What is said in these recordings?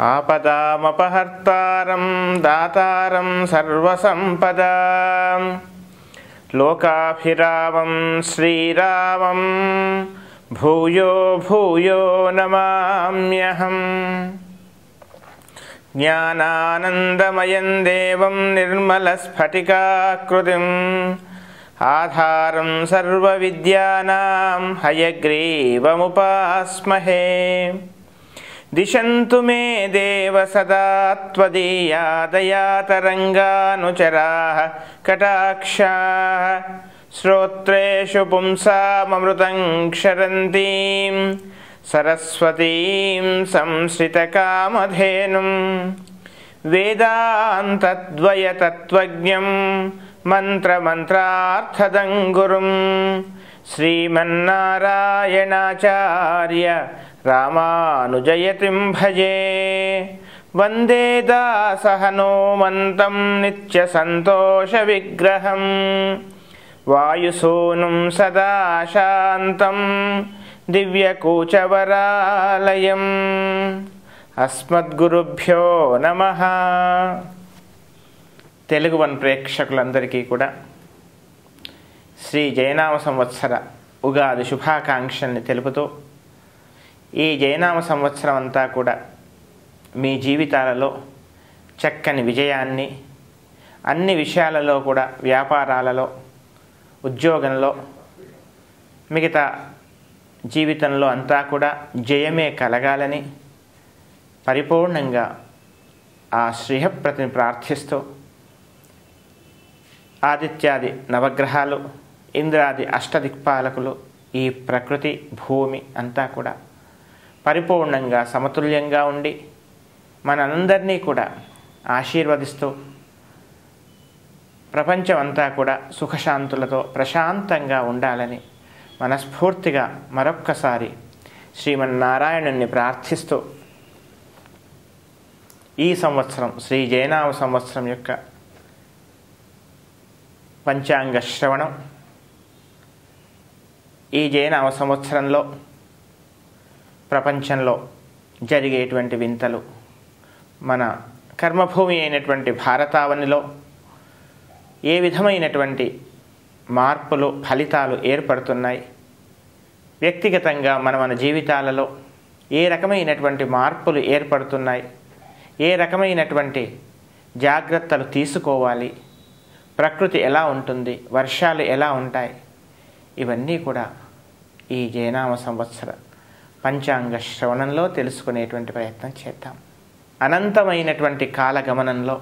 ఆపదామపహర్తారం దాతారం సర్వసంపదా లోకాభిరామం శ్రీరామం భూయో భూయో నమామ్యహం జ్ఞానానందమయం దేవం నిర్మలస్ఫటికాకృతిం ఆధారం సర్వవిద్యానాం హయగ్రీవముపాస్మహే దిశంతు మే దేవ సదా త్వదీయా దయాతరంగానుచరాः కటాక్షాः శ్రోత్రేషు పుంసామృతం క్షరంతీం సరస్వతీం సంశ్రితకామధేనుం వేదాంతద్వయతత్వజ్ఞం మంత్రమంత్రార్థదం గురుం శ్రీమన్నారాయణాచార్య రామానుజయతిం భజే వందే దాసహనోమంతం నిత్యసంతోషవిగ్రహం వాయుసూనుం సదా శాంతం దివ్యకూచవరాలయం అస్మద్గురుభ్యో నమ తెలుగు వన్ ప్రేక్షకులందరికీ కూడా శ్రీ జయనామ సంవత్సర ఉగాది శుభాకాంక్షల్ని తెలుపుతూ ఈ జయనామ సంవత్సరం అంతా కూడా మీ జీవితాలలో చక్కని విజయాన్ని అన్ని విషయాలలో కూడా వ్యాపారాలలో ఉద్యోగంలో మిగతా జీవితంలో అంతా కూడా జయమే కలగాలని పరిపూర్ణంగా ఆ శ్రీహప్రతిని ప్రార్థిస్తూ ఆదిత్యాది నవగ్రహాలు ఇంద్రాది అష్టదిక్పాలకులు ఈ ప్రకృతి భూమి అంతా కూడా పరిపూర్ణంగా సమతుల్యంగా ఉండి మనందరినీ కూడా ఆశీర్వదిస్తూ ప్రపంచం అంతా కూడా సుఖశాంతులతో ప్రశాంతంగా ఉండాలని మనస్ఫూర్తిగా మరొక్కసారి శ్రీమన్నారాయణుని ప్రార్థిస్తూ ఈ సంవత్సరం శ్రీ జయనామ సంవత్సరం యొక్క పంచాంగ శ్రవణం ఈ జయనామ సంవత్సరంలో ప్రపంచంలో జరిగేటువంటి వింతలు మన కర్మభూమి అయినటువంటి భారతావనిలో ఏ విధమైనటువంటి మార్పులు ఫలితాలు ఏర్పడుతున్నాయి వ్యక్తిగతంగా మన మన జీవితాలలో ఏ రకమైనటువంటి మార్పులు ఏర్పడుతున్నాయి ఏ రకమైనటువంటి జాగ్రత్తలు తీసుకోవాలి ప్రకృతి ఎలా ఉంటుంది వర్షాలు ఎలా ఉంటాయి ఇవన్నీ కూడా ఈ జయనామ సంవత్సర పంచాంగ శ్రవణంలో తెలుసుకునేటువంటి ప్రయత్నం చేద్దాం అనంతమైనటువంటి కాలగమనంలో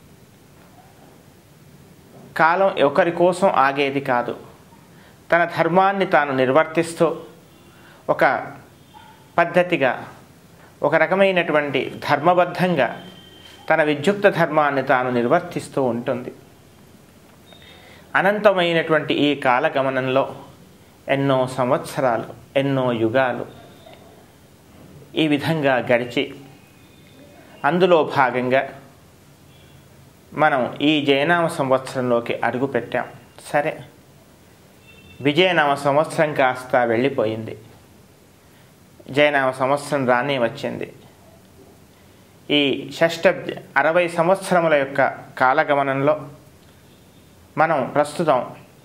కాలం ఒకరి కోసం ఆగేది కాదు తన ధర్మాన్ని తాను నిర్వర్తిస్తూ ఒక పద్ధతిగా ఒక రకమైనటువంటి ధర్మబద్ధంగా తన విద్యుక్త ధర్మాన్ని తాను నిర్వర్తిస్తూ ఉంటుంది అనంతమైనటువంటి ఈ కాలగమనంలో ఎన్నో సంవత్సరాలు ఎన్నో యుగాలు ఈ విధంగా గడిచి అందులో భాగంగా మనం ఈ జయనామ సంవత్సరంలోకి అడుగు పెట్టాం సరే విజయనామ సంవత్సరం కాస్త వెళ్ళిపోయింది జయనామ సంవత్సరం రానే వచ్చింది ఈ షష్ట అరవై సంవత్సరముల యొక్క కాలగమనంలో మనం ప్రస్తుతం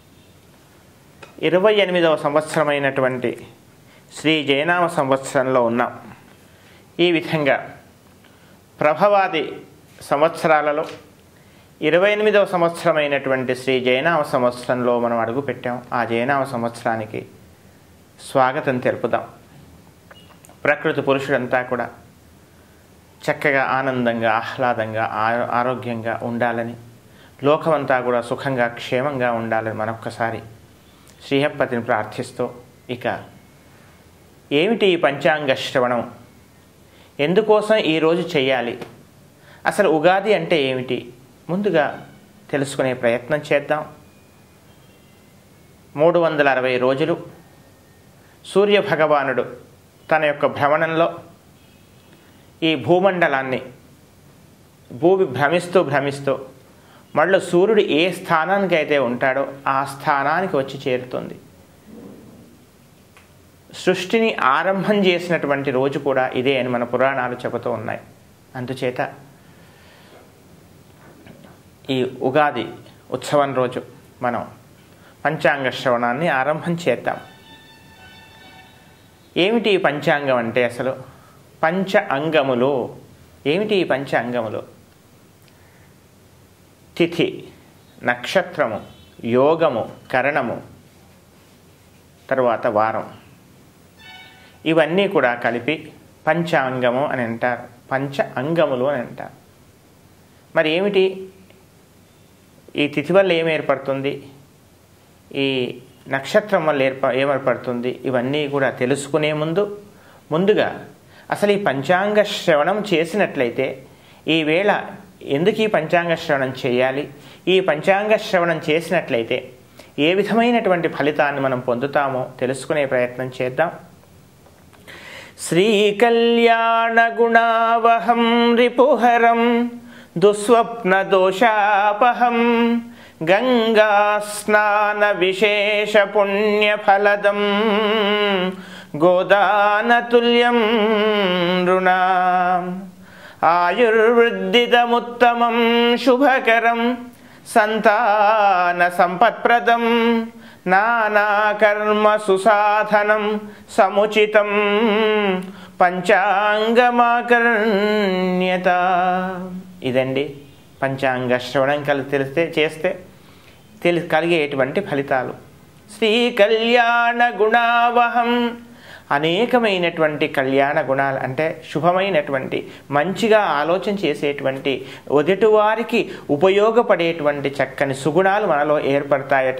ఇరవై ఎనిమిదవ సంవత్సరమైనటువంటి శ్రీ జయనామ సంవత్సరంలో ఉన్నాం ఈ విధంగా ప్రభవాది సంవత్సరాలలో ఇరవై ఎనిమిదవ సంవత్సరమైనటువంటి శ్రీ జయనామ సంవత్సరంలో మనం అడుగుపెట్టాం ఆ జయనామ సంవత్సరానికి స్వాగతం తెలుపుదాం ప్రకృతి పురుషుడంతా కూడా చక్కగా ఆనందంగా ఆహ్లాదంగా ఆ- ఆరోగ్యంగా ఉండాలని లోకమంతా కూడా సుఖంగా క్షేమంగా ఉండాలని మరొక్కసారి శ్రీహప్పతిని ప్రార్థిస్తూ ఇక ఏమిటి ఈ పంచాంగ శ్రవణం ఎందుకోసం ఈరోజు చేయాలి అసలు ఉగాది అంటే ఏమిటి ముందుగా తెలుసుకునే ప్రయత్నం చేద్దాం మూడు వందల అరవై రోజులు సూర్య భగవానుడు తన యొక్క భ్రమణంలో ఈ భూమండలాన్ని భూమి భ్రమిస్తూ భ్రమిస్తూ మళ్ళీ సూర్యుడు ఏ స్థానానికి అయితే ఉంటాడో ఆ స్థానానికి వచ్చి చేరుతుంది సృష్టిని ఆరంభం చేసినటువంటి రోజు కూడా ఇదే అని మన పురాణాలు చెబుతూ ఉన్నాయి అందుచేత ఈ ఉగాది ఉత్సవం రోజు మనం పంచాంగ శ్రవణాన్ని ఆరంభం చేద్దాం ఏమిటి ఈ పంచాంగం అంటే అసలు పంచ అంగములు ఏమిటి ఈ పంచ అంగములు తిథి నక్షత్రము యోగము కరణము తరువాత వారం ఇవన్నీ కూడా కలిపి పంచాంగము అని అంటారు పంచ అంగములు అని అంటారు మరి ఏమిటి ఈ తిథి వల్ల ఏం ఏర్పడుతుంది ఈ నక్షత్రం వల్ల ఏర్ప ఏర్పడుతుంది ఇవన్నీ కూడా తెలుసుకునే ముందు ముందుగా అసలు ఈ పంచాంగ శ్రవణం చేసినట్లయితే ఈవేళ ఎందుకు ఈ పంచాంగ శ్రవణం చేయాలి ఈ పంచాంగ శ్రవణం చేసినట్లయితే ఏ విధమైనటువంటి ఫలితాన్ని మనం పొందుతామో తెలుసుకునే ప్రయత్నం చేద్దాం శ్రీకళ్యాణగుణావహం రిపుహరం దుస్వప్నదోషాపహం గంగాస్నానవిశేషపుణ్యఫలదం గోదానతుల్యం నృణా ఆయుర్వృద్ధిదముత్తమం శుభకరం సంతాన సంపత్ప్రదం నానాకర్మ సుసాధనం సముచితం పంచాంగమాకర్ణ్యత ఇదండి పంచాంగ శ్రవణం కలిసి తెలిస్తే చేస్తే తెలి కలిగేటువంటి ఫలితాలు శ్రీ కళ్యాణ గుణావహం అనేకమైనటువంటి కళ్యాణ గుణాలు అంటే శుభమైనటువంటి మంచిగా ఆలోచన చేసేటువంటి ఎదుటివారికి ఉపయోగపడేటువంటి చక్కని సుగుణాలు మనలో ఏర్పడతాయట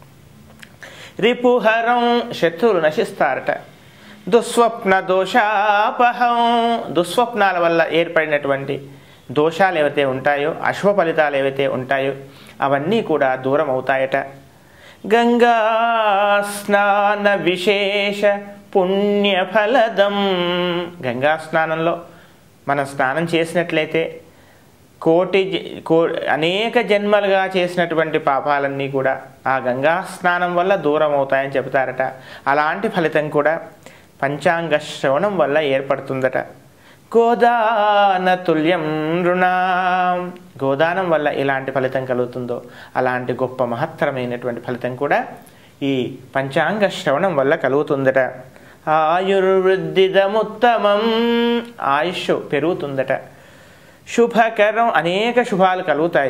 రిపుహరం శత్రువులు నశిస్తారట దుస్వప్న దోషాపహం దుస్వప్నాల వల్ల ఏర్పడినటువంటి దోషాలు ఏవైతే ఉంటాయో అశుభ ఫలితాలు ఏవైతే ఉంటాయో అవన్నీ కూడా దూరం అవుతాయట గంగా స్నాన విశేష పుణ్యఫలదం గంగా స్నానంలో మనం స్నానం చేసినట్లయితే కోటి జ- కో అనేక జన్మలుగా చేసినటువంటి పాపాలన్నీ కూడా ఆ గంగా స్నానం వల్ల దూరం అవుతాయని చెబుతారట అలాంటి ఫలితం కూడా పంచాంగ శ్రవణం వల్ల ఏర్పడుతుందట గోదాన తుల్యం నృణాం గోదానం వల్ల ఎలాంటి ఫలితం కలుగుతుందో అలాంటి గొప్ప మహత్తరమైనటువంటి ఫలితం కూడా ఈ పంచాంగ శ్రవణం వల్ల కలుగుతుందట ఆయుర్వృద్ధిదముత్తమం ఆయుష్ పెరుగుతుందట శుభకరం అనేక శుభాలు కలుగుతాయి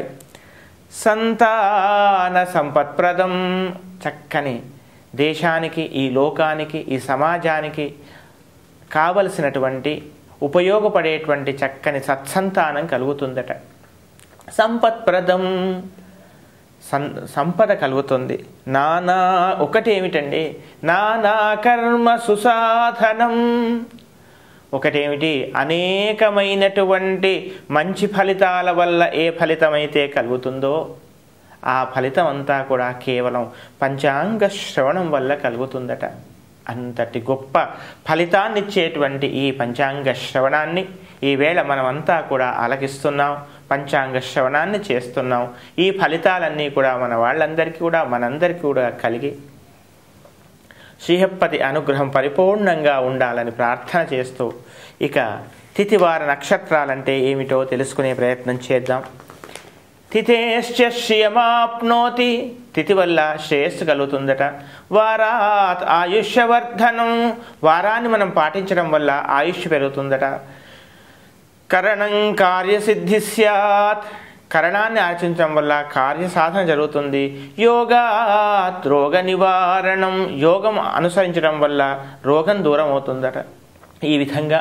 సంతాన సంపత్ప్రదం చక్కని దేశానికి ఈ లోకానికి ఈ సమాజానికి కావలసినటువంటి ఉపయోగపడేటువంటి చక్కని సత్సంతానం కలుగుతుందట సంపత్ప్రదం సం సంపద కలుగుతుంది నానా ఒకటేమిటండి నానా కర్మ సుసాధనం ఒకటేమిటి అనేకమైనటువంటి మంచి ఫలితాల వల్ల ఏ ఫలితమైతే కలుగుతుందో ఆ ఫలితం అంతా కూడా కేవలం పంచాంగ శ్రవణం వల్ల కలుగుతుందట అంతటి గొప్ప ఫలితాన్నిచ్చేటువంటి ఈ పంచాంగ శ్రవణాన్ని ఈవేళ మనమంతా కూడా ఆలకిస్తున్నాం పంచాంగ శ్రవణాన్ని చేస్తున్నాం ఈ ఫలితాలన్నీ కూడా మన వాళ్ళందరికీ కూడా మనందరికీ కూడా కలిగి శ్రీహప్పతి అనుగ్రహం పరిపూర్ణంగా ఉండాలని ప్రార్థన చేస్తూ ఇక తిథివార నక్షత్రాలంటే ఏమిటో తెలుసుకునే ప్రయత్నం చేద్దాం తిథేశ్చ శ్రియమాప్నోతి తిథి వల్ల శ్రేయస్సు కలుగుతుందట వారాత్ ఆయుష్యవర్ధనం వారాన్ని మనం పాటించడం వల్ల ఆయుష్ పెరుగుతుందట కరణం కార్యసిద్ధి సత్ కరణాన్ని ఆచరించడం వల్ల కార్యసాధన జరుగుతుంది యోగాత్ రోగ నివారణం యోగం అనుసరించడం వల్ల రోగం దూరం అవుతుందట ఈ విధంగా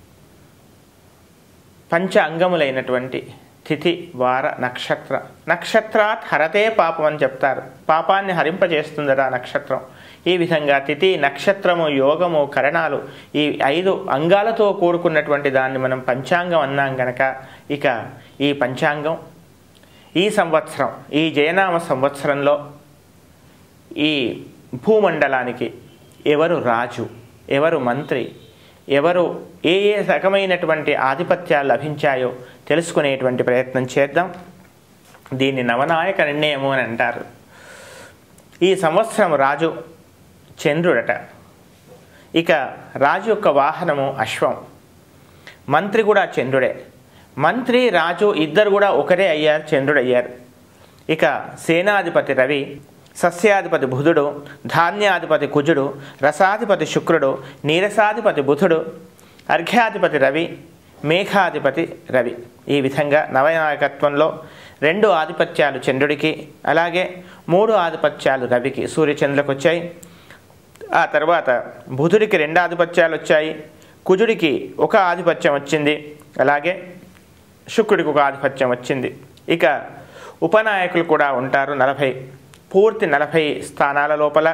పంచ అంగములైనటువంటి తిథి వార నక్షత్ర నక్షత్రాత్ హరతే పాపం అని చెప్తారు పాపాన్ని హరింపజేస్తుందట ఆ నక్షత్రం ఈ విధంగా తిథి నక్షత్రము యోగము కరణాలు ఈ ఐదు అంగాలతో కూడుకున్నటువంటి దాన్ని మనం పంచాంగం అన్నాం గనక ఇక ఈ పంచాంగం ఈ సంవత్సరం ఈ జయనామ సంవత్సరంలో ఈ భూమండలానికి ఎవరు రాజు ఎవరు మంత్రి ఎవరు ఏ ఏ రకమైనటువంటి ఆధిపత్యాలు లభించాయో తెలుసుకునేటువంటి ప్రయత్నం చేద్దాం దీన్ని నవనాయక నిర్ణయము అని అంటారు ఈ సంవత్సరం రాజు చంద్రుడట ఇక రాజు యొక్క వాహనము అశ్వం మంత్రి కూడా చంద్రుడే మంత్రి రాజు ఇద్దరు కూడా ఒకరే అయ్యారు చంద్రుడు అయ్యారు ఇక సేనాధిపతి రవి సస్యాధిపతి బుధుడు ధాన్యాధిపతి కుజుడు రసాధిపతి శుక్రుడు నీరసాధిపతి బుధుడు అర్ఘ్యాధిపతి రవి మేఘాధిపతి రవి ఈ విధంగా నవనాయకత్వంలో రెండు ఆధిపత్యాలు చంద్రుడికి అలాగే మూడు ఆధిపత్యాలు రవికి సూర్యచంద్రులకు వచ్చాయి ఆ తర్వాత బుధుడికి రెండు ఆధిపత్యాలు వచ్చాయి కుజుడికి ఒక ఆధిపత్యం వచ్చింది అలాగే శుక్రుడికి ఒక ఆధిపత్యం వచ్చింది ఇక ఉపనాయకులు కూడా ఉంటారు నలభై పూర్తి నలభై స్థానాల లోపల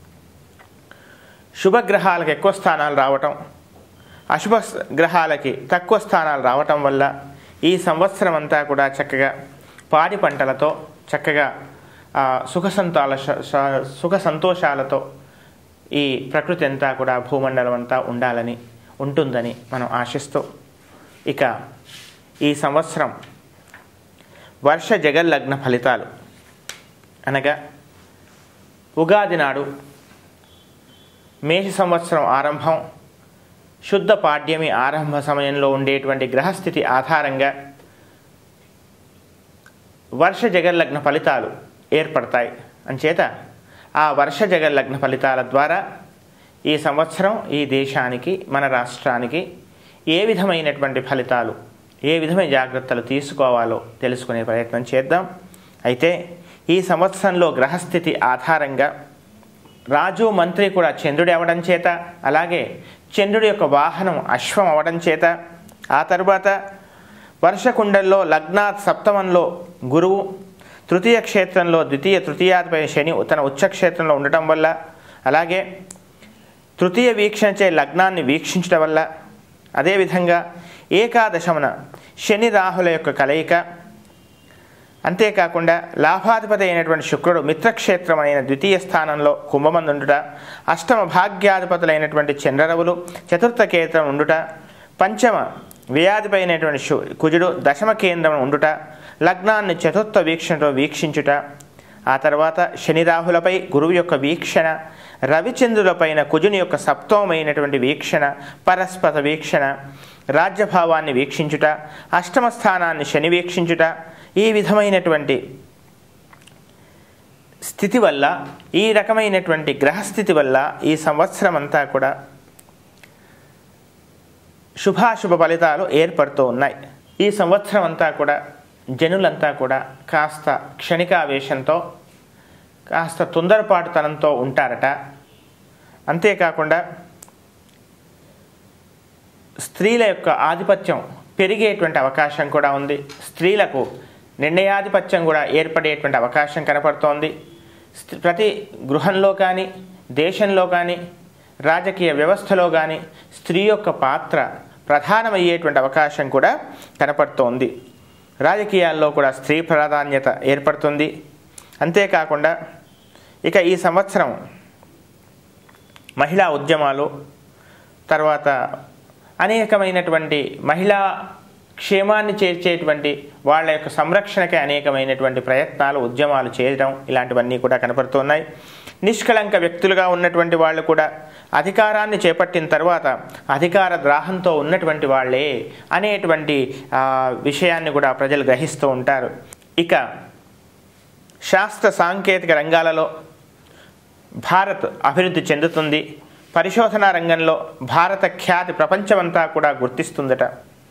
శుభగ్రహాలకు ఎక్కువ స్థానాలు రావటం అశుభ గ్రహాలకి తక్కువ స్థానాలు రావటం వల్ల ఈ సంవత్సరం అంతా కూడా చక్కగా పాడి పంటలతో చక్కగా ఆ, సుఖ సంతాల సుఖ సంతోషాలతో ఈ ప్రకృతి అంతా కూడా భూమండలం అంతా ఉండాలని ఉంటుందని మనం ఆశిస్తూ ఇక ఈ సంవత్సరం వర్ష జగల్లగ్న ఫలితాలు అనగా ఉగాది నాడు మేష సంవత్సరం ఆరంభం శుద్ధ పాడ్యమి ఆరంభ సమయంలో ఉండేటువంటి గ్రహస్థితి ఆధారంగా వర్ష జగల్లగ్న ఫలితాలు ఏర్పడతాయి అంచేత ఆ వర్ష జగల్లగ్న ఫలితాల ద్వారా ఈ సంవత్సరం ఈ దేశానికి మన రాష్ట్రానికి ఏ విధమైనటువంటి ఫలితాలు ఏ విధమైన జాగ్రత్తలు తీసుకోవాలో తెలుసుకునే ప్రయత్నం చేద్దాం అయితే ఈ సంవత్సరంలో గ్రహస్థితి ఆధారంగా రాజు మంత్రి కూడా చంద్రుడు అవ్వడం చేత అలాగే చంద్రుడి యొక్క వాహనం అశ్వం అవ్వడం చేత ఆ తరువాత వర్షకుండల్లో లగ్నాత్ సప్తమంలో గురువు తృతీయ క్షేత్రంలో ద్వితీయ తృతీయాధిపతి శని తన ఉచ్చ క్షేత్రంలో ఉండటం వల్ల అలాగే తృతీయ వీక్షణచే లగ్నాన్ని వీక్షించడం వల్ల అదేవిధంగా ఏకాదశమున శని రాహుల యొక్క కలయిక అంతేకాకుండా లాభాధిపతి అయినటువంటి శుక్రుడు మిత్రక్షేత్రమైన ద్వితీయ స్థానంలో కుంభమందు ఉండుట అష్టమ భాగ్యాధిపతులైనటువంటి చంద్రరవులు చతుర్థ కేంద్రం ఉండుట పంచమ వ్యయాధిపతి అయినటువంటి శు కుజుడు దశమ కేంద్రం ఉండుట లగ్నాన్ని చతుర్థ వీక్షణతో వీక్షించుట ఆ తర్వాత శని రాహులపై గురువు యొక్క వీక్షణ రవిచంద్రులపైన కుజుని యొక్క సప్తమైనటువంటి వీక్షణ పరస్పర వీక్షణ రాజ్యభావాన్ని వీక్షించుట అష్టమ స్థానాన్ని శని వీక్షించుట ఈ విధమైనటువంటి స్థితి వల్ల ఈ రకమైనటువంటి గ్రహస్థితి వల్ల ఈ సంవత్సరం అంతా కూడా శుభాశుభ ఫలితాలు ఏర్పడుతూ ఉన్నాయి ఈ సంవత్సరం అంతా కూడా జనులంతా కూడా కాస్త క్షణికావేశంతో కాస్త తొందరపాటుతనంతో ఉంటారట అంతేకాకుండా స్త్రీల యొక్క ఆధిపత్యం పెరిగేటువంటి అవకాశం కూడా ఉంది స్త్రీలకు నిర్ణయాధిపత్యం కూడా ఏర్పడేటువంటి అవకాశం కనపడుతోంది స్త్రీ- ప్రతి గృహంలో కానీ దేశంలో కానీ రాజకీయ వ్యవస్థలో కానీ స్త్రీ యొక్క పాత్ర ప్రధానమయ్యేటువంటి అవకాశం కూడా కనపడుతోంది రాజకీయాల్లో కూడా స్త్రీ ప్రాధాన్యత ఏర్పడుతుంది అంతేకాకుండా ఇక ఈ సంవత్సరం మహిళా ఉద్యమాలు తర్వాత అనేకమైనటువంటి మహిళా క్షేమాన్ని చేర్చేటువంటి వాళ్ళ యొక్క సంరక్షణకి అనేకమైనటువంటి ప్రయత్నాలు ఉద్యమాలు చేయడం ఇలాంటివన్నీ కూడా కనపడుతున్నాయి నిష్కళంక వ్యక్తులుగా ఉన్నటువంటి వాళ్ళు కూడా అధికారాన్ని చేపట్టిన తర్వాత అధికార ద్రాహంతో ఉన్నటువంటి వాళ్ళే అనేటువంటి ఆ, విషయాన్ని కూడా ప్రజలు గ్రహిస్తూ ఉంటారు ఇక శాస్త్ర సాంకేతిక రంగాలలో భారత్ అభివృద్ధి చెందుతుంది పరిశోధనా రంగంలో భారత ఖ్యాతి ప్రపంచమంతా కూడా గుర్తిస్తుందట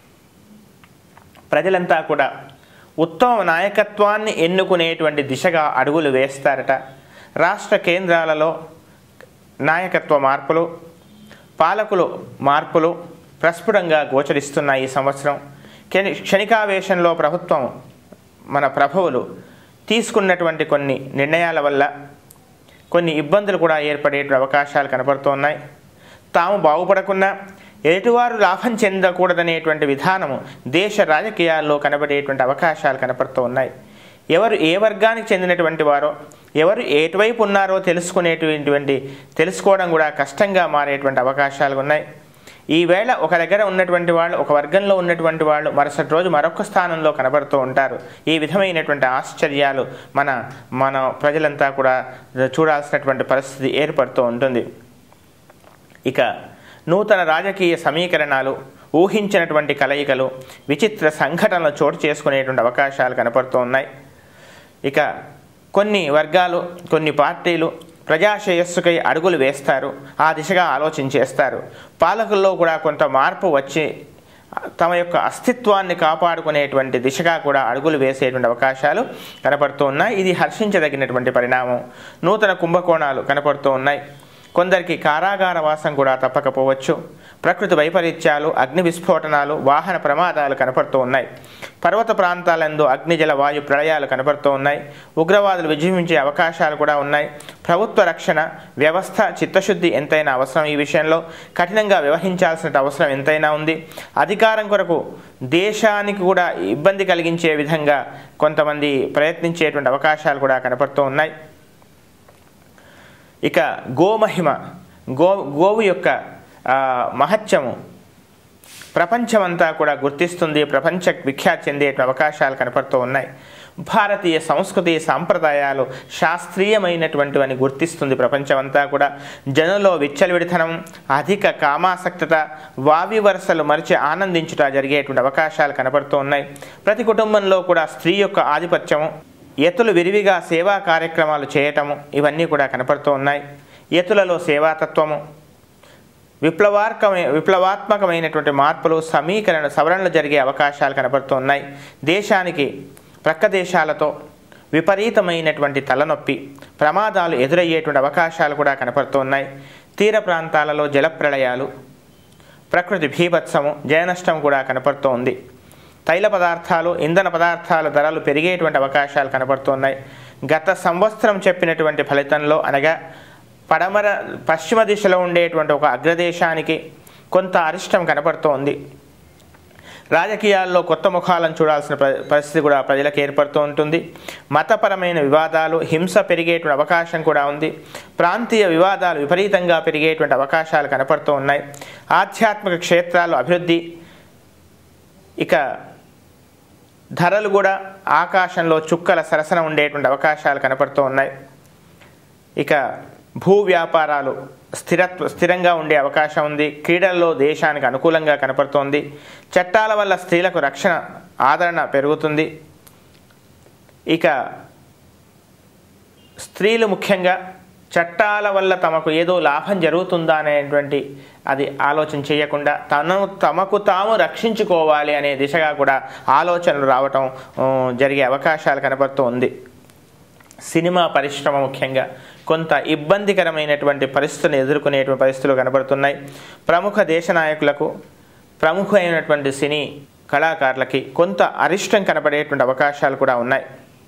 ప్రజలంతా కూడా ఉత్తమ నాయకత్వాన్ని ఎన్నుకునేటువంటి దిశగా అడుగులు వేస్తారట రాష్ట్ర కేంద్రాలలో నాయకత్వ మార్పులు పాలకులు మార్పులు ప్రస్ఫుటంగా గోచరిస్తున్న ఈ సంవత్సరం క్షణి- క్షణికావేశంలో ప్రభుత్వం మన ప్రభువులు తీసుకున్నటువంటి కొన్ని నిర్ణయాల వల్ల కొన్ని ఇబ్బందులు కూడా ఏర్పడే అవకాశాలు కనపడుతున్నాయి తాము బాగుపడకుండా ఎదుటివారు లాభం చెందకూడదనేటువంటి విధానము దేశ రాజకీయాల్లో కనబడేటువంటి అవకాశాలు కనపడుతూ ఉన్నాయి ఎవరు ఏ వర్గానికి చెందినటువంటి వారో ఎవరు ఎటువైపు ఉన్నారో తెలుసుకునేటువంటి తెలుసుకోవడం కూడా కష్టంగా మారేటువంటి అవకాశాలు ఉన్నాయి ఈవేళ ఒక దగ్గర ఉన్నటువంటి వాళ్ళు ఒక వర్గంలో ఉన్నటువంటి వాళ్ళు మరుసటి రోజు మరొక స్థానంలో కనబడుతూ ఉంటారు ఈ విధమైనటువంటి ఆశ్చర్యాలు మన మన ప్రజలంతా కూడా చూడాల్సినటువంటి పరిస్థితి ఏర్పడుతూ ఉంటుంది ఇక నూతన రాజకీయ సమీకరణాలు ఊహించినటువంటి కలయికలు విచిత్ర సంఘటనలు చోటు చేసుకునేటువంటి అవకాశాలు కనపడుతూ ఉన్నాయి ఇక కొన్ని వర్గాలు కొన్ని పార్టీలు ప్రజాశ్రేయస్సుకై అడుగులు వేస్తారు ఆ దిశగా ఆలోచించేస్తారు పాలకుల్లో కూడా కొంత మార్పు వచ్చి తమ యొక్క అస్తిత్వాన్ని కాపాడుకునేటువంటి దిశగా కూడా అడుగులు వేసేటువంటి అవకాశాలు కనపడుతూ ఉన్నాయి ఇది హర్షించదగినటువంటి పరిణామం నూతన కుంభకోణాలు కనపడుతూ ఉన్నాయి కొందరికి కారాగార వాసం కూడా తప్పకపోవచ్చు ప్రకృతి వైపరీత్యాలు అగ్ని విస్ఫోటనాలు వాహన ప్రమాదాలు కనపడుతూ ఉన్నాయి పర్వత ప్రాంతాలందు అగ్నిజల వాయు ప్రళయాలు కనపడుతూ ఉన్నాయి ఉగ్రవాదులు విజృంభించే అవకాశాలు కూడా ఉన్నాయి ప్రభుత్వ రక్షణ వ్యవస్థ చిత్తశుద్ధి ఎంతైనా అవసరం ఈ విషయంలో కఠినంగా వ్యవహరించాల్సిన అవసరం ఎంతైనా ఉంది అధికారం కొరకు దేశానికి కూడా ఇబ్బంది కలిగించే విధంగా కొంతమంది ప్రయత్నించేటువంటి అవకాశాలు కూడా కనపడుతూ ఉన్నాయి ఇక గోమహిమ గో గోవు యొక్క ఆ, మహత్యము ప్రపంచమంతా కూడా గుర్తిస్తుంది ప్రపంచ విఖ్యాతి చెందే అవకాశాలు కనపడుతూ ఉన్నాయి భారతీయ సంస్కృతి సాంప్రదాయాలు శాస్త్రీయమైనటువంటివని గుర్తిస్తుంది ప్రపంచమంతా కూడా జనంలో విచ్చలవిడితనం అధిక కామాసక్తత వావి వరసలు మరిచి ఆనందించుట జరిగేటువంటి అవకాశాలు కనపడుతూ ఉన్నాయి ప్రతి కుటుంబంలో కూడా స్త్రీ యొక్క ఆధిపత్యము ఎతులు విరివిగా సేవా కార్యక్రమాలు చేయటము ఇవన్నీ కూడా కనపడుతూ ఉన్నాయి ఎతులలో సేవాతత్వము విప్లవార్కమైన విప్లవాత్మకమైనటువంటి మార్పులు సమీకరణ సవరణలు జరిగే అవకాశాలు కనబడుతున్నాయి దేశానికి ప్రక్క దేశాలతో విపరీతమైనటువంటి తలనొప్పి ప్రమాదాలు ఎదురయ్యేటువంటి అవకాశాలు కూడా కనపడుతున్నాయి తీర ప్రాంతాలలో జలప్రళయాలు ప్రకృతి భీభత్సము జయనష్టం కూడా కనపడుతూ ఉంది తైల పదార్థాలు ఇంధన పదార్థాల ధరలు పెరిగేటువంటి అవకాశాలు కనపడుతున్నాయి గత సంవత్సరం చెప్పినటువంటి ఫలితంలో అనగా పడమర పశ్చిమ దిశలో ఉండేటువంటి ఒక అగ్రదేశానికి కొంత అరిష్టం కనపడుతోంది రాజకీయాల్లో కొత్త ముఖాలను చూడాల్సిన ప- పరిస్థితి కూడా ప్రజలకు ఏర్పడుతూ ఉంటుంది మతపరమైన వివాదాలు హింస పెరిగేటువంటి అవకాశం కూడా ఉంది ప్రాంతీయ వివాదాలు విపరీతంగా పెరిగేటువంటి అవకాశాలు కనపడుతూ ఉన్నాయి ఆధ్యాత్మిక క్షేత్రాలు అభివృద్ధి ఇక ధరలు కూడా ఆకాశంలో చుక్కల సరసన ఉండేటువంటి అవకాశాలు కనపడుతూ ఉన్నాయి ఇక భూ వ్యాపారాలు స్థిరత్వ స్థిరంగా ఉండే అవకాశం ఉంది క్రీడల్లో దేశానికి అనుకూలంగా కనపడుతోంది చట్టాల వల్ల స్త్రీలకు రక్షణ ఆదరణ పెరుగుతుంది ఇక స్త్రీలు ముఖ్యంగా చట్టాల వల్ల తమకు ఏదో లాభం జరుగుతుందా అనేటువంటి అది ఆలోచన చేయకుండా తను తమకు తాము రక్షించుకోవాలి అనే దిశగా కూడా ఆలోచనలు రావటం ఆ, జరిగే అవకాశాలు కనపడుతూ ఉంది సినిమా పరిశ్రమ ముఖ్యంగా కొంత ఇబ్బందికరమైనటువంటి పరిస్థితులను ఎదుర్కొనేటువంటి పరిస్థితులు కనబడుతున్నాయి ప్రముఖ దేశ నాయకులకు ప్రముఖమైనటువంటి సినీ కళాకారులకి కొంత అరిష్టం కనబడేటువంటి అవకాశాలు కూడా ఉన్నాయి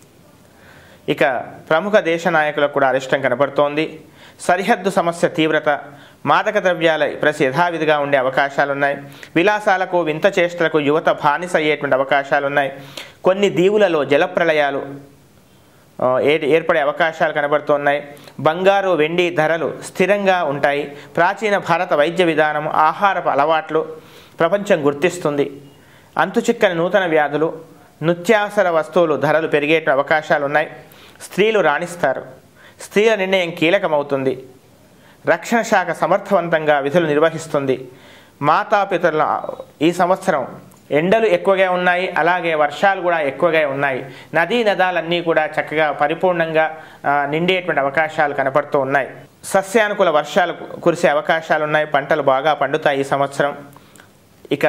ఇక ప్రముఖ దేశ నాయకులకు కూడా అరిష్టం కనబడుతోంది సరిహద్దు సమస్య తీవ్రత మాదక ద్రవ్యాల ప్రసి యథావిధిగా ఉండే అవకాశాలు ఉన్నాయి విలాసాలకు వింత చేష్టలకు యువత బానిస అయ్యేటువంటి అవకాశాలు ఉన్నాయి కొన్ని దీవులలో జలప్రళయాలు ఆ, ఏ- ఏర్పడే అవకాశాలు కనబడుతున్నాయి బంగారు వెండి ధరలు స్థిరంగా ఉంటాయి ప్రాచీన భారత వైద్య విధానం ఆహారపు అలవాట్లు ప్రపంచం గుర్తిస్తుంది అంతుచిక్కని నూతన వ్యాధులు నిత్యావసర వస్తువులు ధరలు పెరిగే అవకాశాలు ఉన్నాయి స్త్రీలు రాణిస్తారు స్త్రీల నిర్ణయం కీలకమవుతుంది రక్షణ శాఖ సమర్థవంతంగా విధులు నిర్వహిస్తుంది మాతాపితరుల ఈ సంవత్సరం ఎండలు ఎక్కువగా ఉన్నాయి అలాగే వర్షాలు కూడా ఎక్కువగా ఉన్నాయి నదీ నదాలన్నీ కూడా చక్కగా పరిపూర్ణంగా ఆ, నిండేటువంటి అవకాశాలు కనపడుతూ ఉన్నాయి సస్యానుకూల వర్షాలు కురిసే అవకాశాలు ఉన్నాయి పంటలు బాగా పండుతాయి ఈ సంవత్సరం ఇక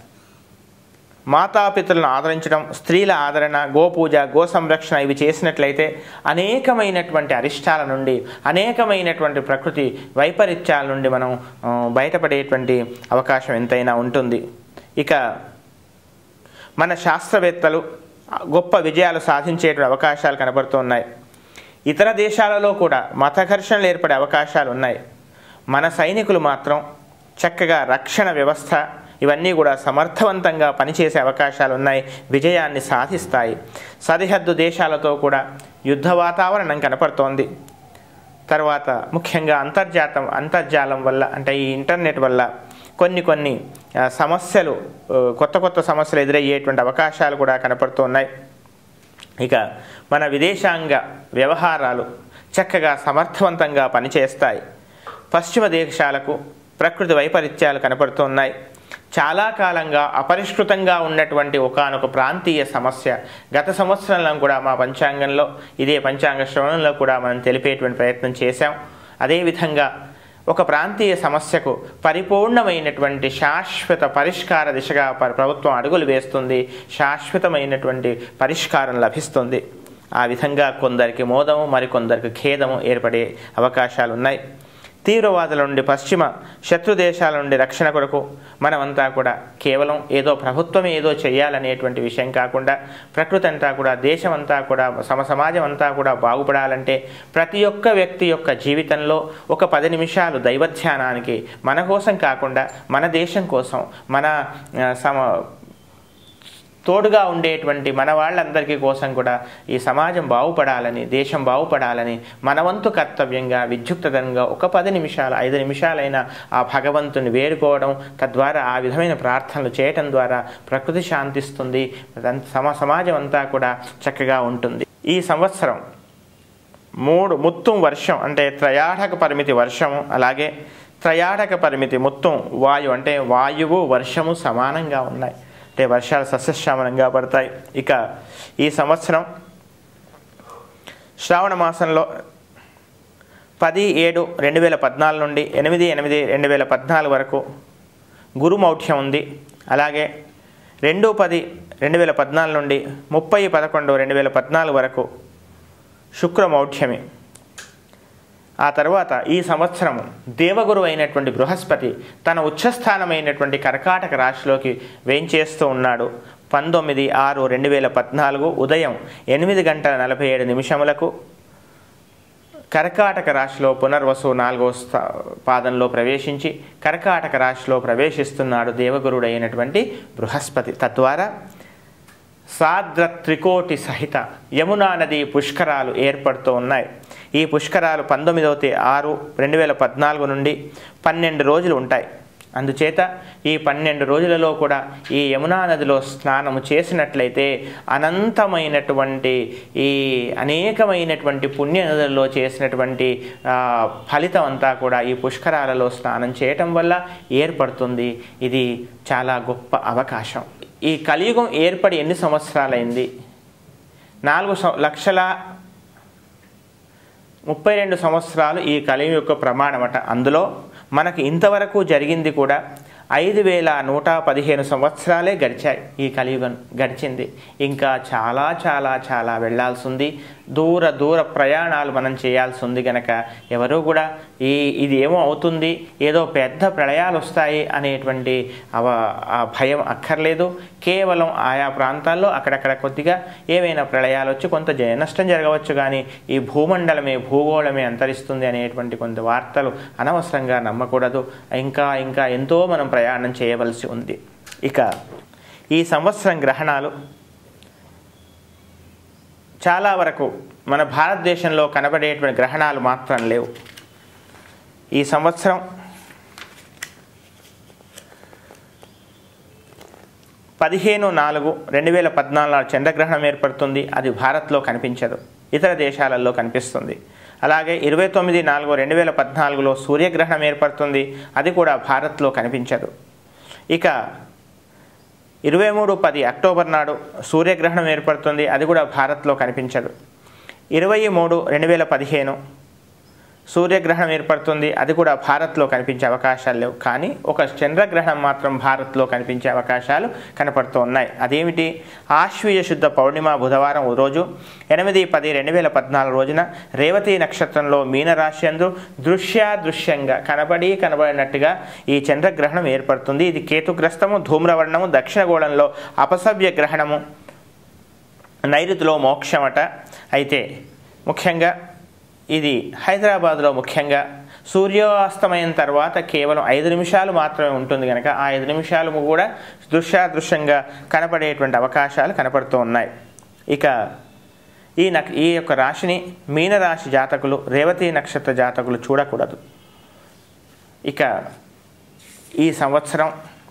మాతాపితరులను ఆదరించడం స్త్రీల ఆదరణ గోపూజ గో సంరక్షణ ఇవి చేసినట్లయితే అనేకమైనటువంటి అరిష్టాల నుండి అనేకమైనటువంటి ప్రకృతి వైపరీత్యాల నుండి మనం ఆ, బయటపడేటువంటి అవకాశం ఎంతైనా ఉంటుంది ఇక మన శాస్త్రవేత్తలు గొప్ప విజయాలు సాధించేటువంటి అవకాశాలు కనబడుతున్నాయి ఇతర దేశాలలో కూడా మత ఘర్షణలు ఏర్పడే అవకాశాలు ఉన్నాయి మన సైనికులు మాత్రం చక్కగా రక్షణ వ్యవస్థ ఇవన్నీ కూడా సమర్థవంతంగా పనిచేసే అవకాశాలు ఉన్నాయి విజయాన్ని సాధిస్తాయి సరిహద్దు దేశాలతో కూడా యుద్ధ వాతావరణం కనపడుతోంది తర్వాత ముఖ్యంగా అంతర్జాతం అంతర్జాలం వల్ల అంటే ఈ ఇంటర్నెట్ వల్ల కొన్ని కొన్ని ఆ, సమస్యలు ఆ, కొత్త కొత్త సమస్యలు ఎదురయ్యేటువంటి అవకాశాలు కూడా కనపడుతున్నాయి ఇక మన విదేశాంగ వ్యవహారాలు చక్కగా సమర్థవంతంగా పనిచేస్తాయి పశ్చిమ దేశాలకు ప్రకృతి వైపరీత్యాలు కనపడుతున్నాయి చాలా కాలంగా అపరిష్కృతంగా ఉన్నటువంటి ఒకానొక ప్రాంతీయ సమస్య గత సంవత్సరంలో కూడా మా పంచాంగంలో ఇదే పంచాంగ శ్రవణంలో కూడా మనం తెలిపేటువంటి ప్రయత్నం చేశాం అదేవిధంగా ఒక ప్రాంతీయ సమస్యకు పరిపూర్ణమైనటువంటి శాశ్వత పరిష్కార దిశగా ప- ప్రభుత్వం అడుగులు వేస్తుంది శాశ్వతమైనటువంటి పరిష్కారం లభిస్తుంది ఆ విధంగా కొందరికి మోదము మరికొందరికి ఖేదము ఏర్పడే అవకాశాలు ఉన్నాయి తీవ్రవాదుల నుండి పశ్చిమ శత్రు దేశాల నుండి రక్షణ కొరకు మనమంతా కూడా కేవలం ఏదో ప్రభుత్వం ఏదో చేయాలనేటువంటి విషయం కాకుండా ప్రకృతి అంతా కూడా దేశం అంతా కూడా సమ సమాజం అంతా కూడా బాగుపడాలంటే ప్రతి ఒక్క వ్యక్తి యొక్క జీవితంలో ఒక పది నిమిషాలు దైవధ్యానానికి మన కోసం కాకుండా మన దేశం కోసం మన ఆ, సమ తోడుగా ఉండేటువంటి మన వాళ్ళందరికీ కోసం కూడా ఈ సమాజం బాగుపడాలని దేశం బాగుపడాలని మనవంతు కర్తవ్యంగా విద్యుక్తంగా ఒక పది నిమిషాలు ఐదు నిమిషాలైనా ఆ భగవంతుని వేడుకోవడం తద్వారా ఆ విధమైన ప్రార్థనలు చేయటం ద్వారా ప్రకృతి శాంతిస్తుంది అదంత- సమ సమాజం అంతా కూడా చక్కగా ఉంటుంది ఈ సంవత్సరం మూడు ముత్తం వర్షం అంటే త్రయాఢక పరిమితి వర్షము అలాగే త్రయాఢక పరిమితి మొత్తం వాయు అంటే వాయువు వర్షము సమానంగా ఉన్నాయి అంటే వర్షాలు సస్యశ్యామలంగా పడతాయి ఇక ఈ సంవత్సరం శ్రావణ మాసంలో పది ఏడు రెండు వేల పద్నాలుగు నుండి ఎనిమిది ఎనిమిది రెండు వేల పద్నాలుగు వరకు గురుమౌఢ్యం ఉంది అలాగే రెండు పది రెండు వేల పద్నాలుగు నుండి ముప్పై పదకొండు రెండు వేల పద్నాలుగు వరకు శుక్రమౌఢ్యమి ఆ తర్వాత ఈ సంవత్సరం దేవగురు అయినటువంటి బృహస్పతి తన ఉచ్చస్థానమైనటువంటి కర్కాటక రాశిలోకి వేంచేస్తూ ఉన్నాడు పంతొమ్మిది ఆరు రెండు వేల పద్నాలుగు ఉదయం ఎనిమిది గంటల నలభై ఏడు నిమిషములకు కర్కాటక రాశిలో పునర్వసు నాలుగో స్థా పాదంలో ప్రవేశించి కర్కాటక రాశిలో ప్రవేశిస్తున్నాడు దేవగురుడు అయినటువంటి బృహస్పతి తద్వారా సాద్ర త్రికోటి సహిత యమునా నది పుష్కరాలు ఏర్పడుతూ ఉన్నాయి ఈ పుష్కరాలు పంతొమ్మిదవ తే ఆరు రెండు వేల పద్నాలుగు నుండి పన్నెండు రోజులు ఉంటాయి అందుచేత ఈ పన్నెండు రోజులలో కూడా ఈ యమునా నదిలో స్నానము చేసినట్లయితే అనంతమైనటువంటి ఈ అనేకమైనటువంటి పుణ్య నదులలో చేసినటువంటి ఆ, ఫలితం అంతా కూడా ఈ పుష్కరాలలో స్నానం చేయటం వల్ల ఏర్పడుతుంది ఇది చాలా గొప్ప అవకాశం ఈ కలియుగం ఏర్పడి ఎన్ని సంవత్సరాలైంది నాలుగు సం- లక్షల ముప్పై రెండు సంవత్సరాలు ఈ కలియుగం యొక్క ప్రమాణమట అందులో మనకి ఇంతవరకు జరిగింది కూడా ఐదు వేల నూట పదిహేను సంవత్సరాలే గడిచాయి ఈ కలియుగం గడిచింది ఇంకా చాలా చాలా చాలా వెళ్ళాల్సి ఉంది దూర దూర ప్రయాణాలు మనం చేయాల్సి ఉంది గనక ఎవరు కూడా ఈ ఇది ఏమో అవుతుంది ఏదో పెద్ద ప్రళయాలు వస్తాయి అనేటువంటి అవ ఆ భయం అక్కర్లేదు కేవలం ఆయా ప్రాంతాల్లో అక్కడక్కడ కొద్దిగా ఏవైనా ప్రళయాలు వచ్చి కొంత జయ నష్టం జరగవచ్చు కానీ ఈ భూమండలమే భూగోళమే అంతరిస్తుంది అనేటువంటి కొంత వార్తలు అనవసరంగా నమ్మకూడదు ఇంకా ఇంకా ఎంతో మనం ప్రయాణం చేయవలసి ఉంది ఇక ఈ సంవత్సరం గ్రహణాలు చాలా వరకు మన భారతదేశంలో కనబడేటువంటి గ్రహణాలు మాత్రం లేవు ఈ సంవత్సరం పదిహేను నాలుగు రెండు వేల పద్నాలుగు చంద్రగ్రహణం ఏర్పడుతుంది అది భారత్లో కనిపించదు ఇతర దేశాలలో కనిపిస్తుంది అలాగే ఇరవై తొమ్మిది నాలుగు రెండు వేల పద్నాలుగులో సూర్యగ్రహణం ఏర్పడుతుంది అది కూడా భారత్లో కనిపించదు ఇక ఇరవై మూడు పది అక్టోబర్ నాడు సూర్యగ్రహణం ఏర్పడుతుంది అది కూడా భారత్లో కనిపించదు ఇరవై మూడు రెండు వేల పదిహేను సూర్యగ్రహణం ఏర్పడుతుంది అది కూడా భారత్లో కనిపించే అవకాశాలు లేవు కానీ ఒక చంద్రగ్రహణం మాత్రం భారత్లో కనిపించే అవకాశాలు కనపడుతూ ఉన్నాయి అదేమిటి ఆశ్వీయ శుద్ధ పౌర్ణిమ బుధవారం రోజు ఎనిమిది పది రెండు వేల పద్నాలుగు రోజున రేవతి నక్షత్రంలో మీనరాశి అందు దృశ్యాదృశ్యంగా కనబడి కనబడినట్టుగా ఈ చంద్రగ్రహణం ఏర్పడుతుంది ఇది కేతుగ్రస్తము ధూమ్రవర్ణము దక్షిణగోళంలో అపసవ్య గ్రహణము నైరుతిలో మోక్షమట అయితే ముఖ్యంగా ఇది హైదరాబాద్లో ముఖ్యంగా సూర్యాస్తమయం తర్వాత కేవలం ఐదు నిమిషాలు మాత్రమే ఉంటుంది కనుక ఆ ఐదు నిమిషాలు కూడా దృశ్యాదృశ్యంగా కనపడేటువంటి అవకాశాలు కనపడుతూ ఉన్నాయి ఇక ఈ నక్ ఈ యొక్క రాశిని మీనరాశి జాతకులు రేవతి నక్షత్ర జాతకులు చూడకూడదు ఇక ఈ సంవత్సరం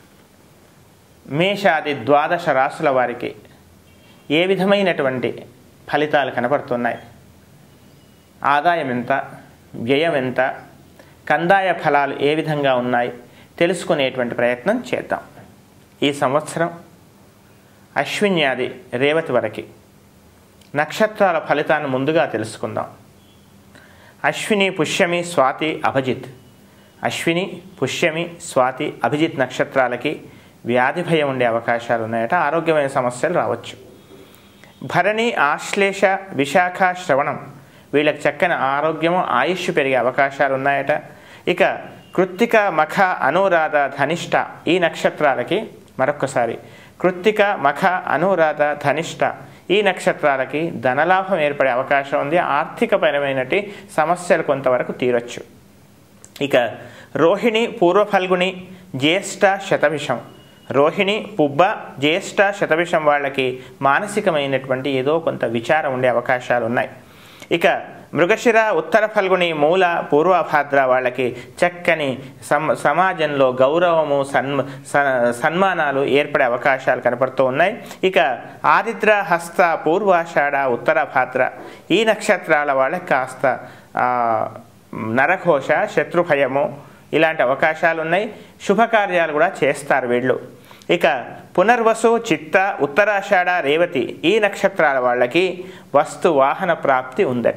మేషాది ద్వాదశ రాశుల వారికి ఏ విధమైనటువంటి ఫలితాలు కనపడుతున్నాయి ఆదాయం ఎంత వ్యయం ఎంత కందాయ ఫలాలు ఏ విధంగా ఉన్నాయి తెలుసుకునేటువంటి ప్రయత్నం చేద్దాం ఈ సంవత్సరం అశ్విన్యాది రేవతి వరకు నక్షత్రాల ఫలితాన్ని ముందుగా తెలుసుకుందాం అశ్విని పుష్యమి స్వాతి అభిజిత్ అశ్విని పుష్యమి స్వాతి అభిజిత్ నక్షత్రాలకి వ్యాధి భయం ఉండే అవకాశాలు ఉన్నాయట ఆరోగ్యమైన సమస్యలు రావచ్చు భరణి ఆశ్లేష విశాఖ శ్రవణం వీళ్ళకి చక్కని ఆరోగ్యము ఆయుష్ పెరిగే అవకాశాలు ఉన్నాయట ఇక కృత్తిక మఖ అనురాధ ధనిష్ట ఈ నక్షత్రాలకి మరొక్కసారి కృత్తిక మఖ అనురాధ ధనిష్ట ఈ నక్షత్రాలకి ధనలాభం ఏర్పడే అవకాశం ఉంది ఆర్థికపరమైనటి సమస్యలు కొంతవరకు తీరొచ్చు ఇక రోహిణి పూర్వ ఫల్గుని జ్యేష్ఠ శతభిషం రోహిణి పుబ్బ జ్యేష్ఠ శతభిషం వాళ్ళకి మానసికమైనటువంటి ఏదో కొంత విచారం ఉండే అవకాశాలు ఉన్నాయి ఇక మృగశిర ఉత్తర ఫల్గుని మూల పూర్వభాద్ర వాళ్ళకి చక్కని సమ్ సమాజంలో గౌరవము సన్మ స- సన్మానాలు ఏర్పడే అవకాశాలు కనపడుతూ ఉన్నాయి ఇక ఆదిద్ర హస్త పూర్వాషాఢ ఉత్తర భాద్ర ఈ నక్షత్రాల వాళ్ళకి కాస్త ఆ, నరఘోష శత్రుభయము ఇలాంటి అవకాశాలు ఉన్నాయి శుభకార్యాలు కూడా చేస్తారు వీళ్ళు ఇక పునర్వసు చిత్త ఉత్తరాషాఢ రేవతి ఈ నక్షత్రాల వాళ్ళకి వస్తు వాహన ప్రాప్తి ఉందట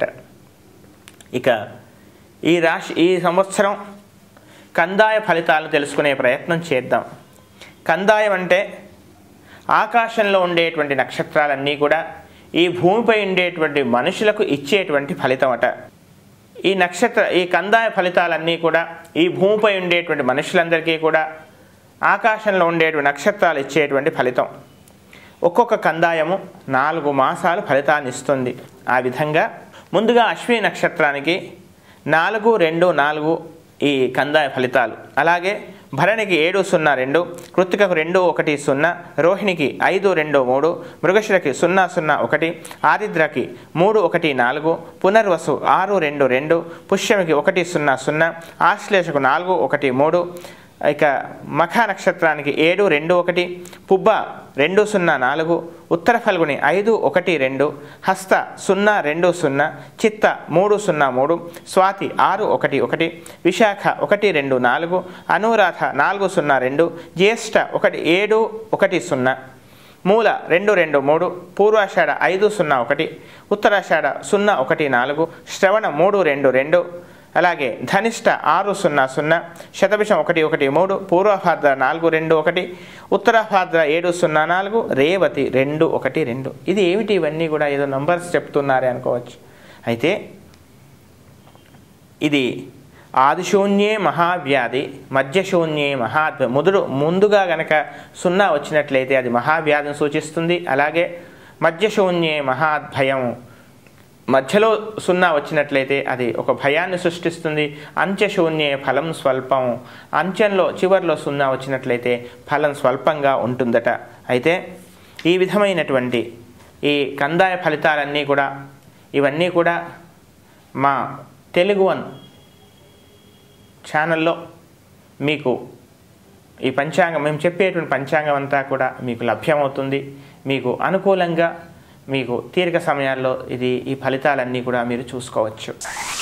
ఇక ఈ రాశి ఈ సంవత్సరం కందాయ ఫలితాలు తెలుసుకునే ప్రయత్నం చేద్దాం కందాయం అంటే ఆకాశంలో ఉండేటువంటి నక్షత్రాలన్నీ కూడా ఈ భూమిపై ఉండేటువంటి మనుషులకు ఇచ్చేటువంటి ఫలితం అట ఈ నక్షత్ర ఈ కందాయ ఫలితాలన్నీ కూడా ఈ భూమిపై ఉండేటువంటి మనుషులందరికీ కూడా ఆకాశంలో ఉండేటువంటి నక్షత్రాలు ఇచ్చేటువంటి ఫలితం ఒక్కొక్క కందాయము నాలుగు మాసాలు ఫలితాన్ని ఇస్తుంది ఆ విధంగా ముందుగా అశ్విని నక్షత్రానికి నాలుగు రెండు నాలుగు ఈ కందాయ ఫలితాలు అలాగే భరణికి ఏడు సున్నా రెండు కృత్తికకు రెండు ఒకటి సున్నా రోహిణికి ఐదు రెండు మూడు మృగశిరకి సున్నా సున్నా ఒకటి ఆదిద్రకి మూడు ఒకటి నాలుగు పునర్వసు ఆరు రెండు రెండు పుష్యమికి ఒకటి సున్నా సున్నా ఆశ్లేషకు నాలుగు ఒకటి మూడు ఇక మఖ నక్షత్రానికి ఏడు రెండు ఒకటి పుబ్బ రెండు సున్నా నాలుగు ఉత్తర ఫల్గుని ఐదు ఒకటి రెండు హస్త సున్నా రెండు సున్నా చిత్త మూడు సున్నా మూడు స్వాతి ఆరు ఒకటి ఒకటి విశాఖ ఒకటి రెండు నాలుగు అనురాధ నాలుగు సున్నా రెండు జ్యేష్ఠ ఒకటి ఏడు ఒకటి సున్నా మూల రెండు రెండు మూడు పూర్వాషాఢ ఐదు సున్నా ఒకటి ఉత్తరాషాఢ సున్నా ఒకటి నాలుగు శ్రవణ మూడు రెండు రెండు అలాగే ధనిష్ట ఆరు సున్నా సున్నా శతభిషం ఒకటి ఒకటి మూడు పూర్వభాద్ర నాలుగు రెండు ఒకటి ఉత్తరాభాద్ర ఏడు సున్నా నాలుగు రేవతి రెండు ఒకటి రెండు ఇది ఏమిటి ఇవన్నీ కూడా ఏదో నంబర్స్ చెప్తున్నారే అనుకోవచ్చు అయితే ఇది ఆదిశూన్యే మహావ్యాధి మధ్యశూన్యే మహాద్భ ముదురు ముందుగా గనక సున్నా వచ్చినట్లయితే అది మహావ్యాధిని సూచిస్తుంది అలాగే మధ్యశూన్యే మహాద్భయం మధ్యలో సున్నా వచ్చినట్లయితే అది ఒక భయాన్ని సృష్టిస్తుంది అంత్యశూన్యే ఫలం స్వల్పం అంత్యంలో చివర్లో సున్నా వచ్చినట్లయితే ఫలం స్వల్పంగా ఉంటుందట అయితే ఈ విధమైనటువంటి ఈ కందాయ ఫలితాలన్నీ కూడా ఇవన్నీ కూడా మా తెలుగు వన్ ఛానల్లో మీకు ఈ పంచాంగం మేము చెప్పేటువంటి పంచాంగం అంతా కూడా మీకు లభ్యమవుతుంది మీకు అనుకూలంగా మీకు తీరిక సమయాల్లో ఇది ఈ ఫలితాలన్నీ కూడా మీరు చూసుకోవచ్చు